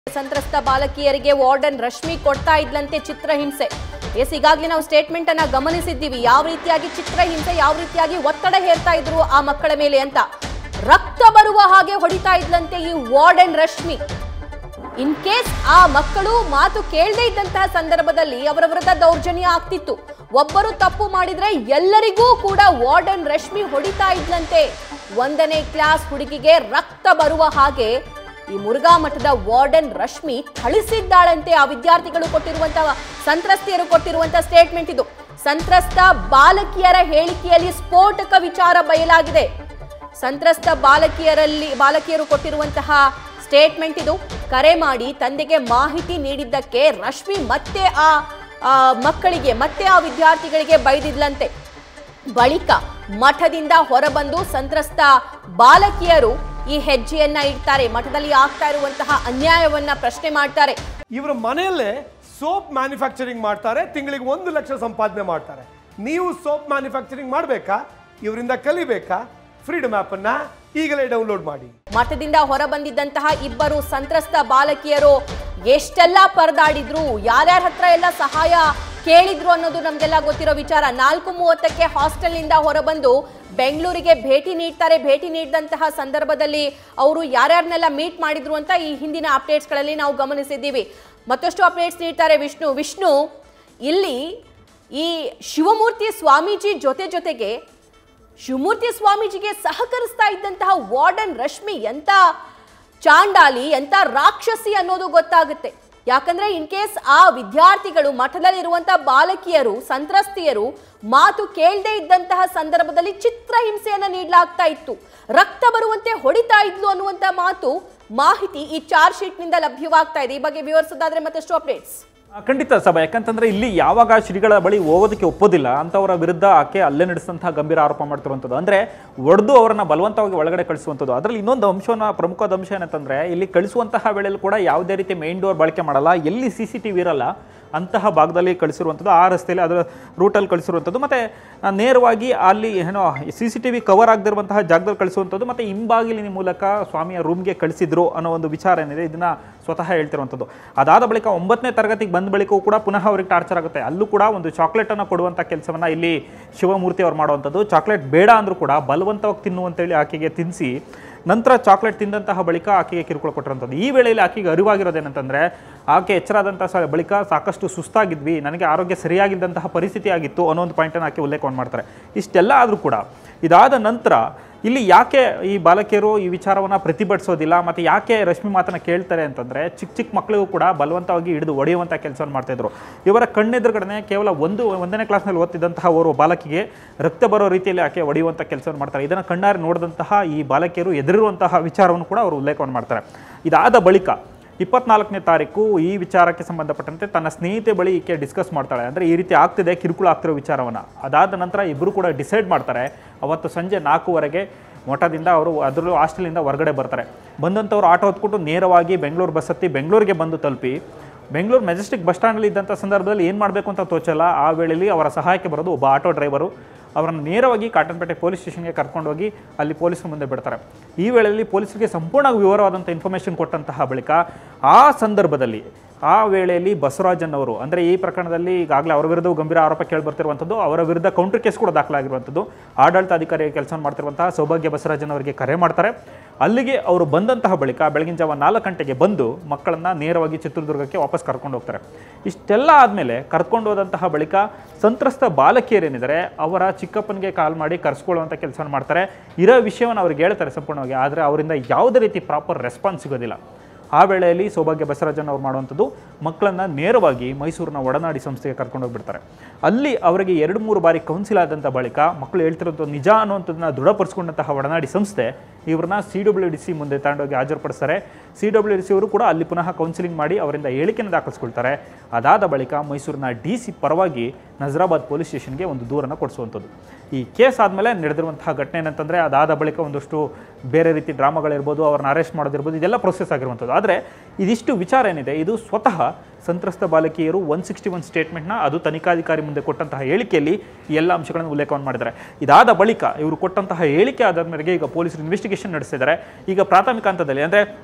ಸಂತ್ರಸ್ತ ಬಾಲಕಿಯರಿಗೆ ವಾರ್ಡನ್ ರಶ್ಮಿ ಕೊಡ್ತಾ ಇದ್ಲಂತೆ ಚಿತ್ರಹಿಂಸೆ ಎಸ್ ಈಗಾಗಲೇ ನಾವು ಸ್ಟೇಟ್ಮೆಂಟ್ ಅನ್ನ ಗಮನಿಸಿದ್ದೀವಿ ಯಾವ ರೀತಿಯಾಗಿ ಚಿತ್ರಹಿಂಸೆ ಯಾವ ರೀತಿಯಾಗಿ ಒತ್ತಡ ಹೇರ್ತಾ ಇದ್ರು ಆ ಮಕ್ಕಳ ಮೇಲೆ ಅಂತ ರಕ್ತ ಬರುವ ಹಾಗೆ ಹೊಡಿತಾ ಇದ್ಲಂತೆ ಈ ವಾರ್ಡನ್ ರಶ್ಮಿ ಇನ್ ಕೇಸ್ ಆ ಮಕ್ಕಳು ಮಾತು ಕೇಳದೇ ಇದ್ದಂತಹ ಸಂದರ್ಭದಲ್ಲಿ ಅವರ ವಿರುದ್ಧ ದೌರ್ಜನ್ಯ ಆಗ್ತಿತ್ತು ಒಬ್ಬರು ತಪ್ಪು ಮಾಡಿದ್ರೆ ಎಲ್ಲರಿಗೂ ಕೂಡ ವಾರ್ಡನ್ ರಶ್ಮಿ ಹೊಡಿತಾ ಇದ್ಲಂತೆ ಒಂದನೇ ಕ್ಲಾಸ್ ಹುಡುಗಿಗೆ ರಕ್ತ ಬರುವ ಹಾಗೆ ಈ ಮುರುಘಾ ಮಠದ ವಾರ್ಡನ್ ರಶ್ಮಿ ಥಳಿಸಿದ್ದಾಳಂತೆ ಆ ವಿದ್ಯಾರ್ಥಿಗಳು ಕೊಟ್ಟಿರುವಂತಹ ಸಂತ್ರಸ್ತೆಯರು ಕೊಟ್ಟಿರುವಂತಹ ಸ್ಟೇಟ್ಮೆಂಟ್ ಇದು ಸಂತ್ರಸ್ತ ಬಾಲಕಿಯರ ಹೇಳಿಕೆಯಲ್ಲಿ ಸ್ಫೋಟಕ ವಿಚಾರ ಬಯಲಾಗಿದೆ ಸಂತ್ರಸ್ತ ಬಾಲಕಿಯರಲ್ಲಿ ಬಾಲಕಿಯರು ಕೊಟ್ಟಿರುವಂತಹ ಸ್ಟೇಟ್ಮೆಂಟ್ ಇದು ಕರೆ ಮಾಡಿ ತಂದೆಗೆ ಮಾಹಿತಿ ನೀಡಿದ್ದಕ್ಕೆ ರಶ್ಮಿ ಮತ್ತೆ ಆ ಆ ಮಕ್ಕಳಿಗೆ ಮತ್ತೆ ಆ ವಿದ್ಯಾರ್ಥಿಗಳಿಗೆ ಬೈದಿದ್ಲಂತೆ ಬಳಿಕ ಮಠದಿಂದ ಹೊರಬಂದು ಸಂತ್ರಸ್ತ ಬಾಲಕಿಯರು ಈ ಹೆಜ್ಜೆಯನ್ನ ಇಡ್ತಾರೆ ಮಠದಲ್ಲಿ ಆಗ್ತಾ ಇರುವಂತಹ ಅನ್ಯಾಯವನ್ನ ಪ್ರಶ್ನೆ ಮಾಡ್ತಾರೆ ಇವರ ಮನೆಯಲ್ಲೇ ಸೋಪ್ ಮ್ಯಾನುಫ್ಯಾಕ್ಚರಿಂಗ್ ಮಾಡ್ತಾರೆ ತಿಂಗಳಿಗೆ ಒಂದು ಲಕ್ಷ ಸಂಪಾದನೆ ಮಾಡ್ತಾರೆ ನೀವು ಸೋಪ್ ಮ್ಯಾನುಫ್ಯಾಕ್ಚರಿಂಗ್ ಮಾಡಬೇಕಾ ಇವರಿಂದ ಕಲಿಬೇಕಾ ಫ್ರೀಡಮ್ ಅನ್ನ ಈಗಲೇ ಡೌನ್ಲೋಡ್ ಮಾಡಿ ಮಠದಿಂದ ಹೊರಬಂದಿದ್ದಂತಹ ಇಬ್ಬರು ಸಂತ್ರಸ್ತ ಬಾಲಕಿಯರು ಎಷ್ಟೆಲ್ಲ ಪರದಾಡಿದ್ರು ಯಾರ್ಯಾರ ಹತ್ರ ಎಲ್ಲ ಸಹಾಯ ಕೇಳಿದ್ರು ಅನ್ನೋದು ನಮ್ಗೆಲ್ಲ ಗೊತ್ತಿರೋ ವಿಚಾರ ನಾಲ್ಕು ಮೂವತ್ತಕ್ಕೆ ಹಾಸ್ಟೆಲ್ನಿಂದ ಹೊರಬಂದು ಬೆಂಗಳೂರಿಗೆ ಭೇಟಿ ನೀಡ್ತಾರೆ ಭೇಟಿ ನೀಡಿದಂತಹ ಸಂದರ್ಭದಲ್ಲಿ ಅವರು ಯಾರ್ಯಾರನ್ನೆಲ್ಲ ಮೀಟ್ ಮಾಡಿದ್ರು ಅಂತ ಈ ಹಿಂದಿನ ಅಪ್ಡೇಟ್ಸ್ಗಳಲ್ಲಿ ನಾವು ಗಮನಿಸಿದ್ದೀವಿ ಮತ್ತಷ್ಟು ಅಪ್ಡೇಟ್ಸ್ ನೀಡ್ತಾರೆ ವಿಷ್ಣು ವಿಷ್ಣು ಇಲ್ಲಿ ಈ ಶಿವಮೂರ್ತಿ ಸ್ವಾಮೀಜಿ ಜೊತೆ ಜೊತೆಗೆ ಶಿವಮೂರ್ತಿ ಸ್ವಾಮೀಜಿಗೆ ಸಹಕರಿಸ್ತಾ ಇದ್ದಂತಹ ವಾರ್ಡನ್ ರಶ್ಮಿ ಎಂತ ಚಾಂಡಾಲಿ ಎಂತ ರಾಕ್ಷಸಿ ಅನ್ನೋದು ಗೊತ್ತಾಗುತ್ತೆ ಯಾಕಂದ್ರೆ ಇನ್ ಕೇಸ್ ಆ ವಿದ್ಯಾರ್ಥಿಗಳು ಮಠದಲ್ಲಿರುವಂತಹ ಬಾಲಕಿಯರು ಸಂತ್ರಸ್ತಿಯರು ಮಾತು ಕೇಳದೇ ಇದ್ದಂತಹ ಸಂದರ್ಭದಲ್ಲಿ ಚಿತ್ರಹಿಂಸೆಯನ್ನ ನೀಡಲಾಗ್ತಾ ಇತ್ತು ರಕ್ತ ಬರುವಂತೆ ಹೊಡಿತಾ ಇದ್ಲು ಅನ್ನುವಂತ ಮಾತು ಮಾಹಿತಿ ಈ ಚಾರ್ಜ್ ಶೀಟ್ನಿಂದ ಲಭ್ಯವಾಗ್ತಾ ಇದೆ ಈ ಬಗ್ಗೆ ವಿವರಿಸೋದಾದ್ರೆ ಮತ್ತಷ್ಟು ಅಪ್ಡೇಟ್ಸ್ ಆ, ಖಂಡಿತ ಸಭಾ ಯಾಕಂತಂದ್ರೆ ಇಲ್ಲಿ ಯಾವಾಗ ಶ್ರೀಗಳ ಬಳಿ ಹೋಗೋದಕ್ಕೆ ಒಪ್ಪೋದಿಲ್ಲ ಅಂತವರ ವಿರುದ್ಧ ಆಕೆ ಅಲ್ಲೇ ನಡೆಸಿದಂತಹ ಗಂಭೀರ ಆರೋಪ ಮಾಡ್ತಿರುವಂಥದ್ದು ಅಂದ್ರೆ ಒಡೆದು ಅವರನ್ನ ಬಲವಂತವಾಗಿ ಒಳಗಡೆ ಕಳಿಸುವಂಥದ್ದು ಅದರಲ್ಲಿ ಇನ್ನೊಂದು ಅಂಶವನ್ನ ಪ್ರಮುಖವಾದ ಅಂಶ ಏನಂತಂದ್ರೆ ಇಲ್ಲಿ ಕಳಿಸುವಂತಹ ವೇಳೆಯಲ್ಲಿ ಕೂಡ ಯಾವುದೇ ರೀತಿ ಮೇನ್ ಡೋರ್ ಬಳಕೆ ಮಾಡಲ್ಲ ಎಲ್ಲಿ ಸಿ ಸಿ ಟಿ ವಿ ಇರಲ್ಲ ಅಂತಹ ಭಾಗದಲ್ಲಿ ಕಳಿಸಿರುವಂಥದ್ದು ಆ ರಸ್ತೆಯಲ್ಲಿ ಅದರ ರೂಟಲ್ಲಿ ಕಳಿಸಿರುವಂಥದ್ದು ಮತ್ತೆ ಆ, ನೇರವಾಗಿ ಅಲ್ಲಿ ಏನೋ C C T V cover ಆಗದಿರುವಂತಹ ಜಾಗದಲ್ಲಿ ಕಳಿಸುವಂಥದ್ದು ಮತ್ತೆ ಹಿಂಬಾಗಿಲಿನ ಮೂಲಕ ಸ್ವಾಮಿಯ ರೂಮ್ಗೆ ಕಳಿಸಿದ್ರು ಅನ್ನೋ ಒಂದು ವಿಚಾರ ಏನಿದೆ ಇದನ್ನ ಸ್ವತಃ ಹೇಳ್ತಿರುವಂಥದ್ದು ಅದಾದ ಬಳಿಕ ಒಂಬತ್ತನೇ ತರಗತಿಗೆ ಬಂದ ಬಳಿಕವೂ ಕೂಡ ಪುನಃ ಅವ್ರಿಗೆ ಟಾರ್ಚರ್ ಆಗುತ್ತೆ ಅಲ್ಲೂ ಕೂಡ ಒಂದು ಚಾಕ್ಲೇಟನ್ನು ಕೊಡುವಂಥ ಕೆಲಸವನ್ನ ಇಲ್ಲಿ ಶಿವಮೂರ್ತಿ ಅವ್ರು ಮಾಡುವಂಥದ್ದು ಚಾಕ್ಲೇಟ್ ಬೇಡ ಅಂದರೂ ಕೂಡ ಬಲವಂತವಾಗಿ ತಿನ್ನು ಅಂತೇಳಿ ಆಕೆಗೆ ತಿನ್ನಿಸಿ ನಂತರ ಚಾಕ್ಲೇಟ್ ತಿಂದಂತಹ ಬಳಿಕ ಆಕೆಗೆ ಕಿರುಕುಳ ಕೊಟ್ಟಿರುವಂಥದ್ದು ಈ ವೇಳೆಯಲ್ಲಿ ಆಕೆಗೆ ಅರಿವಾಗಿರೋದೇನಂತಂದ್ರೆ ಆಕೆ ಎಚ್ಚರಾದಂತಹ ಸ ಬಳಿಕ ಸಾಕಷ್ಟು ಸುಸ್ತಾಗಿದ್ವಿ ನನಗೆ ಆರೋಗ್ಯ ಸರಿಯಾಗಿದ್ದಂತಹ ಪರಿಸ್ಥಿತಿ ಆಗಿತ್ತು ಅನ್ನೋ ಒಂದು ಪಾಯಿಂಟನ್ನು ಆಕೆ ಉಲ್ಲೇಖವನ್ನು ಮಾಡ್ತಾರೆ ಇಷ್ಟೆಲ್ಲ ಆದರೂ ಕೂಡ ಇದಾದ ನಂತರ ಇಲ್ಲಿ ಯಾಕೆ ಈ ಬಾಲಕಿಯರು ಈ ವಿಚಾರವನ್ನು ಪ್ರತಿಭಟಿಸೋದಿಲ್ಲ ಮತ್ತು ಯಾಕೆ ರಶ್ಮಿ ಮಾತನ್ನ ಕೇಳ್ತಾರೆ ಅಂತಂದರೆ ಚಿಕ್ಕ ಚಿಕ್ಕ ಮಕ್ಕಳಿಗೂ ಕೂಡ ಬಲವಂತವಾಗಿ ಹಿಡಿದು ಹೊಡೆಯುವಂಥ ಕೆಲಸವನ್ನು ಮಾಡ್ತಾಯಿದ್ರು ಇವರ ಕಣ್ಣೆದುರುಗಡೆ ಕೇವಲ ಒಂದು ಒಂದನೇ ಕ್ಲಾಸ್ನಲ್ಲಿ ಓದ್ತಿದ್ದಂತಹ ಓರ್ವ ಬಾಲಕಿಗೆ ರಕ್ತ ಬರೋ ರೀತಿಯಲ್ಲಿ ಆಕೆ ಹೊಡೆಯುವಂಥ ಕೆಲಸವನ್ನು ಮಾಡ್ತಾರೆ ಇದನ್ನು ಕಣ್ಣಾರೆ ನೋಡಿದಂತಹ ಈ ಬಾಲಕಿಯರು ಎದುರಿರುವಂತಹ ವಿಚಾರವನ್ನು ಕೂಡ ಅವರು ಉಲ್ಲೇಖವನ್ನು ಮಾಡ್ತಾರೆ ಇದಾದ ಬಳಿಕ ಇಪ್ಪತ್ನಾಲ್ಕನೇ ತಾರೀಕು ಈ ವಿಚಾರಕ್ಕೆ ಸಂಬಂಧಪಟ್ಟಂತೆ ತನ್ನ ಸ್ನೇಹಿತೆ ಬಳಿ ಈಕೆ ಡಿಸ್ಕಸ್ ಮಾಡ್ತಾಳೆ ಅಂದರೆ ಈ ರೀತಿ ಆಗ್ತಿದೆ ಕಿರುಕುಳ ಆಗ್ತಿರೋ ವಿಚಾರವನ್ನು ಅದಾದ ನಂತರ ಇಬ್ಬರು ಕೂಡ ಡಿಸೈಡ್ ಮಾಡ್ತಾರೆ ಅವತ್ತು ಸಂಜೆ ನಾಲ್ಕೂವರೆಗೆ ಮಠದಿಂದ ಅವರು ಅದರಲ್ಲೂ ಹಾಸ್ಟೆಲಿಂದ ಹೊರಗಡೆ ಬರ್ತಾರೆ ಬಂದಂಥವ್ರು ಆಟೋ ಹೊತ್ಕೊಂಡು ನೇರವಾಗಿ ಬೆಂಗಳೂರು ಬಸ್ ಹತ್ತಿ ಬೆಂಗಳೂರಿಗೆ ಬಂದು ತಲುಪಿ ಬೆಂಗಳೂರು ಮೆಜೆಸ್ಟಿಕ್ ಬಸ್ ಸ್ಟ್ಯಾಂಡಲ್ಲಿ ಇದ್ದಂಥ ಸಂದರ್ಭದಲ್ಲಿ ಏನು ಮಾಡಬೇಕು ಅಂತ ತೋಚಲ್ಲ ಆ ವೇಳೆಯಲ್ಲಿ ಅವರ ಸಹಾಯಕ್ಕೆ ಬರೋದು ಒಬ್ಬ ಆಟೋ ಡ್ರೈವರು ಅವರನ್ನು ನೇರವಾಗಿ ಕಾಟನ್ಪೇಟೆ ಪೊಲೀಸ್ ಸ್ಟೇಷನ್ಗೆ ಕರ್ಕೊಂಡೋಗಿ ಅಲ್ಲಿ ಪೊಲೀಸರ ಮುಂದೆ ಬಿಡ್ತಾರೆ ಈ ವೇಳೆಯಲ್ಲಿ ಪೊಲೀಸರಿಗೆ ಸಂಪೂರ್ಣ ವಿವರವಾದಂಥ ಇನ್ಫಾರ್ಮೇಷನ್ ಕೊಟ್ಟಂತಹ ಬಳಿಕ ಆ ಸಂದರ್ಭದಲ್ಲಿ ಆ ವೇಳೆಯಲ್ಲಿ ಬಸವರಾಜನ್ ಅವರು ಅಂದರೆ ಈ ಪ್ರಕರಣದಲ್ಲಿ ಈಗಾಗಲೇ ಅವರ ವಿರುದ್ಧ ಗಂಭೀರ ಆರೋಪ ಕೇಳಿ ಬರ್ತಿರುವಂಥದ್ದು ಅವರ ವಿರುದ್ಧ ಕೌಂಟರ್ ಕೇಸ್ ಕೂಡ ದಾಖಲಾಗಿರುವಂಥದ್ದು ಆಡಳಿತಾಧಿಕಾರಿ ಕೆಲಸ ಮಾಡ್ತಿರುವಂತಹ ಸೌಭಾಗ್ಯ ಬಸವರಾಜನ್ ಅವರಿಗೆ ಕರೆ ಮಾಡ್ತಾರೆ ಅಲ್ಲಿಗೆ ಅವರು ಬಂದಂತಹ ಬಳಿಕ ಬೆಳಗಿನ ಜಾವ ನಾಲ್ಕು ಗಂಟೆಗೆ ಬಂದು ಮಕ್ಕಳನ್ನು ನೇರವಾಗಿ ಚಿತ್ರದುರ್ಗಕ್ಕೆ ವಾಪಸ್ ಕರ್ಕೊಂಡು ಹೋಗ್ತಾರೆ ಇಷ್ಟೆಲ್ಲ ಆದಮೇಲೆ ಕರ್ಕೊಂಡು ಹೋದಂತಹ ಬಳಿಕ ಸಂತ್ರಸ್ತ ಬಾಲಕಿಯರೇನಿದ್ದಾರೆ ಅವರ ಚಿಕ್ಕಪ್ಪನಿಗೆ ಕಾಲ್ ಮಾಡಿ ಕರೆಸ್ಕೊಳ್ಳುವಂಥ ಕೆಲಸವನ್ನು ಮಾಡ್ತಾರೆ ಇರೋ ವಿಷಯವನ್ನು ಅವ್ರಿಗೆ ಹೇಳ್ತಾರೆ ಸಂಪೂರ್ಣವಾಗಿ ಆದರೆ ಅವರಿಂದ ಯಾವುದೇ ರೀತಿ ಪ್ರಾಪರ್ ರೆಸ್ಪಾನ್ಸ್ ಸಿಗೋದಿಲ್ಲ ಆ ವೇಳೆಯಲ್ಲಿ ಸೌಭಾಗ್ಯ ಬಸವರಾಜನ್ ಅವ್ರು ಮಾಡುವಂಥದ್ದು ಮಕ್ಕಳನ್ನು ನೇರವಾಗಿ ಮೈಸೂರಿನ ಒಡನಾಡಿ ಸಂಸ್ಥೆಗೆ ಕರ್ಕೊಂಡು ಹೋಗ್ಬಿಡ್ತಾರೆ ಅಲ್ಲಿ ಅವರಿಗೆ ಎರಡು ಮೂರು ಬಾರಿ ಕೌನ್ಸಿಲ್ ಆದಂಥ ಬಳಿಕ ಮಕ್ಕಳು ಹೇಳ್ತಿರೋದು ನಿಜ ಅನ್ನುವಂಥದ್ದನ್ನ ದೃಢಪಡಿಸ್ಕೊಂಡಂತಹ ಒಡನಾಡಿ ಸಂಸ್ಥೆ ಇವ್ರನ್ನ ಸಿ ಡಬ್ಲ್ಯೂ ಡಿ ಸಿ ಮುಂದೆ ತಗೊಂಡೋಗಿ ಹಾಜರುಪಡಿಸ್ತಾರೆ ಸಿ ಡಬ್ಲ್ಯೂ ಡಿ ಸಿ ಅವರು ಕೂಡ ಅಲ್ಲಿ ಪುನಃ ಕೌನ್ಸಿಲಿಂಗ್ ಮಾಡಿ ಅವರಿಂದ ಹೇಳಿಕೆಯನ್ನು ದಾಖಲಿಸ್ಕೊಳ್ತಾರೆ ಅದಾದ ಬಳಿಕ ಮೈಸೂರಿನ ಡಿ ಸಿ ಪರವಾಗಿ ನಜರಾಬಾದ್ ಪೊಲೀಸ್ ಸ್ಟೇಷನ್ಗೆ ಒಂದು ದೂರನ್ನು ಕೊಡಿಸುವಂಥದ್ದು ಈ ಕೇಸ್ ಆದಮೇಲೆ ನಡೆದಿರುವಂತಹ ಘಟನೆ ಏನಂತಂದರೆ ಅದಾದ ಬಳಿಕ ಒಂದಷ್ಟು ಬೇರೆ ರೀತಿ ಡ್ರಾಮಾಗಳಿರ್ಬೋದು ಅವ್ರನ್ನ ಅರೆಸ್ಟ್ ಮಾಡೋದಿರ್ಬೋದು ಇದೆಲ್ಲ ಪ್ರೊಸೆಸ್ ಆಗಿರುವಂಥದ್ದು ಆದರೆ ಇದಿಷ್ಟು ವಿಚಾರ ಏನಿದೆ ಇದು ಸ್ವತಃ ಸಂತ್ರಸ್ತ ಬಾಲಕಿಯರು ಒನ್ ಸಿಕ್ಸ್ಟಿ ಒನ್ ಸ್ಟೇಟ್ಮೆಂಟ್ನ ಅದು ತನಿಖಾಧಿಕಾರಿ ಮುಂದೆ ಕೊಟ್ಟಂತಹ ಹೇಳಿಕೆಯಲ್ಲಿ ಈ ಎಲ್ಲ ಅಂಶಗಳನ್ನು ಉಲ್ಲೇಖವನ್ನು ಮಾಡಿದ್ದಾರೆ ಇದಾದ ಬಳಿಕ ಇವರು ಕೊಟ್ಟಂತಹ ಹೇಳಿಕೆ ಆದ ಮೇರೆಗೆ ಈಗ ಪೊಲೀಸರು ಇನ್ವೆಸ್ಟಿಗೇಷನ್ ನಡೆಸ್ತಿದ್ದಾರೆ ಈಗ ಪ್ರಾಥಮಿಕ ಹಂತದಲ್ಲಿ ಅಂದರೆ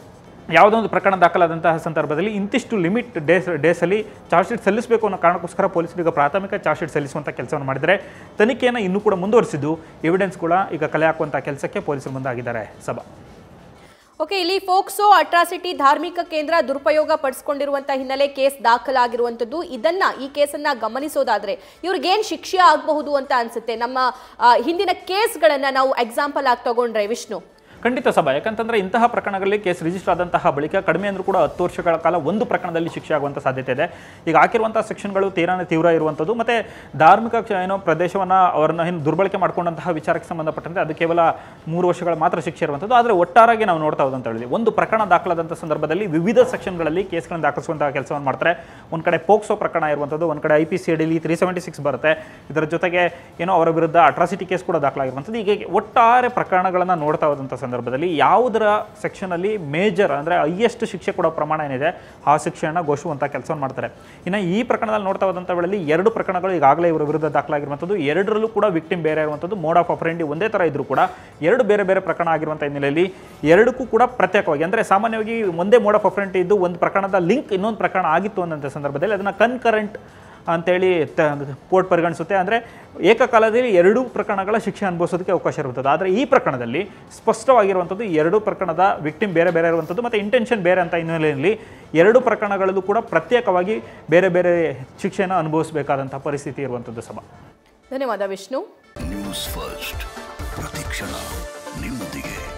ಯಾವುದೋ ಒಂದು ಪ್ರಕರಣ ದಾಖಲಾದಂತಹ ಸಂದರ್ಭದಲ್ಲಿ ಇಂತಿಷ್ಟು ಲಿಮಿಟ್ ಡೇಸ್ ಡೇಸಲ್ಲಿ ಚಾರ್ಜ್ ಶೀಟ್ ಸಲ್ಲಿಸಬೇಕು ಅನ್ನೋ ಕಾರಣಕ್ಕೋಸ್ಕರ ಪೊಲೀಸರು ಈಗ ಪ್ರಾಥಮಿಕ ಚಾರ್ಜ್ ಶೀಟ್ ಸಲ್ಲಿಸುವಂಥ ಕೆಲಸವನ್ನು ಮಾಡಿದರೆ ತನಿಖೆಯನ್ನು ಇನ್ನೂ ಕೂಡ ಮುಂದುವರಿಸಿದ್ದು ಎವಿಡೆನ್ಸ್ ಕೂಡ ಈಗ ಕಲೆ ಹಾಕುವಂಥ ಕೆಲಸಕ್ಕೆ ಪೊಲೀಸರು ಮುಂದಾಗಿದ್ದಾರೆ ಸಭಾ ಓಕೆ ಇಲ್ಲಿ ಫೋಕ್ಸೋ ಅಟ್ರಾಸಿಟಿ ಧಾರ್ಮಿಕ ಕೇಂದ್ರ ದುರುಪಯೋಗ ಪಡಿಸ್ಕೊಂಡಿರುವಂತ ಹಿನ್ನೆಲೆ ಕೇಸ್ ದಾಖಲಾಗಿರುವಂತದ್ದು ಇದನ್ನ ಈ ಕೇಸನ್ನ ಗಮನಿಸೋದಾದ್ರೆ ಇವ್ರಿಗೇನ್ ಶಿಕ್ಷೆ ಆಗಬಹುದು ಅಂತ ಅನ್ಸುತ್ತೆ ನಮ್ಮ ಆ, ಹಿಂದಿನ ಕೇಸ್ಗಳನ್ನ ನಾವು ಎಕ್ಸಾಂಪಲ್ ಆಗಿ ತಗೊಂಡ್ರೆ ವಿಷ್ಣು ಖಂಡಿತ ಸಭಾ ಯಾಕಂತಂದ್ರೆ ಇಂತಹ ಪ್ರಕರಣಗಳಲ್ಲಿ ಕೇಸ್ ರಿಜಿಸ್ಟರ್ ಆದಂತಹ ಬಳಿಕ ಕಡಿಮೆ ಅಂದ್ರೂ ಕೂಡ ಹತ್ತು ವರ್ಷಗಳ ಕಾಲ ಒಂದು ಪ್ರಕರಣದಲ್ಲಿ ಶಿಕ್ಷೆ ಆಗುವಂಥ ಸಾಧ್ಯತೆ ಇದೆ ಈಗ ಹಾಕಿರುವಂತಹ ಸೆಕ್ಷನ್ಗಳು ತೀರಾನೇ ತೀವ್ರ ಇರುವಂಥದ್ದು ಮತ್ತೆ ಧಾರ್ಮಿಕ ಕ್ಷ- ಏನೋ ಪ್ರದೇಶವನ್ನ ಅವರನ್ನ ಏನು ದುರ್ಬಳಕೆ ಮಾಡ್ಕೊಂಡಂತಹ ವಿಚಾರಕ್ಕೆ ಸಂಬಂಧಪಟ್ಟಂತೆ ಅದು ಕೇವಲ ಮೂರು ವರ್ಷಗಳ ಮಾತ್ರ ಶಿಕ್ಷೆ ಇರುವಂಥದ್ದು ಆದರೆ ಒಟ್ಟಾರಾಗಿ ನಾವು ನೋಡ್ತಾ ಹೋದಂತ ಹೇಳಿದ್ವಿ ಒಂದು ಪ್ರಕರಣ ದಾಖಲಾದಂಥ ಸಂದರ್ಭದಲ್ಲಿ ವಿವಿಧ ಸೆಕ್ಷನ್ಗಳಲ್ಲಿ ಕೇಸ್ಗಳನ್ನು ದಾಖಲಿಸುವಂತಹ ಕೆಲಸವನ್ನು ಮಾಡ್ತಾರೆ ಒಂದು ಕಡೆ ಪೋಕ್ಸೋ ಪ್ರಕರಣ ಇರುವಂಥದ್ದು ಒಂದು ಕಡೆ ಐ ಪಿ ಸಿ ಅಡಿಲಿ ತ್ರೀ ಸೆವೆಂಟಿ ಸಿಕ್ಸ್ ಬರುತ್ತೆ ಇದರ ಜೊತೆಗೆ ಏನೋ ಅವರ ವಿರುದ್ಧ ಅಟ್ರಾಸಿಟಿ ಕೇಸ್ ಕೂಡ ದಾಖಲಾಗಿರುವಂಥದ್ದು ಹೀಗೆ ಒಟ್ಟಾರೆ ಪ್ರಕರಣಗಳನ್ನು ನೋಡ್ತಾ ಹೋದಂಥ ಸಂದರ್ಭದಲ್ಲಿ ಯಾವುದರ ಸೆಕ್ಷನಲ್ಲಿ ಮೇಜರ್ ಅಂದರೆ ಹೈಯೆಸ್ಟ್ ಶಿಕ್ಷೆ ಕೊಡೋ ಪ್ರಮಾಣ ಏನಿದೆ ಆ ಶಿಕ್ಷೆಯನ್ನು ಘೋಷಿಸುವಂಥ ಕೆಲಸವನ್ನು ಮಾಡ್ತಾರೆ ಇನ್ನು ಈ ಪ್ರಕರಣದಲ್ಲಿ ನೋಡ್ತಾ ಹೋದಂಥ ವೇಳೆಯಲ್ಲಿ ಎರಡು ಪ್ರಕರಣಗಳು ಈಗಾಗಲೇ ಇವರ ವಿರುದ್ಧ ದಾಖಲಾಗಿರುವಂಥದ್ದು ಎರಡರಲ್ಲೂ ಕೂಡ ವಿಕ್ಟಿಮ್ ಬೇರೆ ಇರುವಂಥದ್ದು ಮೋಡ್ ಆಫ್ ಅಫ್ರೆಂಡಿ ಒಂದೇ ಥರ ಇದ್ರೂ ಕೂಡ ಎರಡು ಬೇರೆ ಬೇರೆ ಪ್ರಕರಣ ಆಗಿರುವಂಥ ಹಿನ್ನೆಲೆಯಲ್ಲಿ ಎರಡಕ್ಕೂ ಕೂಡ ಪ್ರತ್ಯೇಕವಾಗಿ ಅಂದರೆ ಸಾಮಾನ್ಯವಾಗಿ ಒಂದೇ ಮೋಡ್ ಆಫ್ ಅಫ್ರೆಂಟಿ ಇದ್ದು ಒಂದು ಪ್ರಕರಣದ ಲಿಂಕ್ ಇನ್ನೊಂದು ಪ್ರಕರಣ ಆಗಿತ್ತು ಅನ್ನೋಂಥ ಸಂದರ್ಭದಲ್ಲಿ ಅದನ್ನು ಕನ್ಕರೆಂಟ್ ಅಂತೇಳಿ ಕೋರ್ಟ್ ಪರಿಗಣಿಸುತ್ತೆ ಅಂದರೆ ಏಕಕಾಲದಲ್ಲಿ ಎರಡೂ ಪ್ರಕರಣಗಳ ಶಿಕ್ಷೆ ಅನುಭವಿಸೋದಕ್ಕೆ ಅವಕಾಶ ಇರುತ್ತದೆ ಆದರೆ ಈ ಪ್ರಕರಣದಲ್ಲಿ ಸ್ಪಷ್ಟವಾಗಿರುವಂಥದ್ದು ಈ ಎರಡೂ ಪ್ರಕರಣದ ವಿಕ್ಟಿಮ್ ಬೇರೆ ಬೇರೆ ಇರುವಂಥದ್ದು ಮತ್ತು ಇಂಟೆನ್ಷನ್ ಬೇರೆ ಅಂತ ಹಿನ್ನೆಲೆಯಲ್ಲಿ ಎರಡು ಪ್ರಕರಣಗಳಲ್ಲೂ ಕೂಡ ಪ್ರತ್ಯೇಕವಾಗಿ ಬೇರೆ ಬೇರೆ ಶಿಕ್ಷೆಯನ್ನು ಅನುಭವಿಸಬೇಕಾದಂಥ ಪರಿಸ್ಥಿತಿ ಇರುವಂಥದ್ದು ಸಭಾ ಧನ್ಯವಾದ ವಿಷ್ಣು ನ್ಯೂಸ್ ಫಸ್ಟ್ ಪ್ರತಿಕ್ಷಣ ನಿಮ್ಮೊಂದಿಗೆ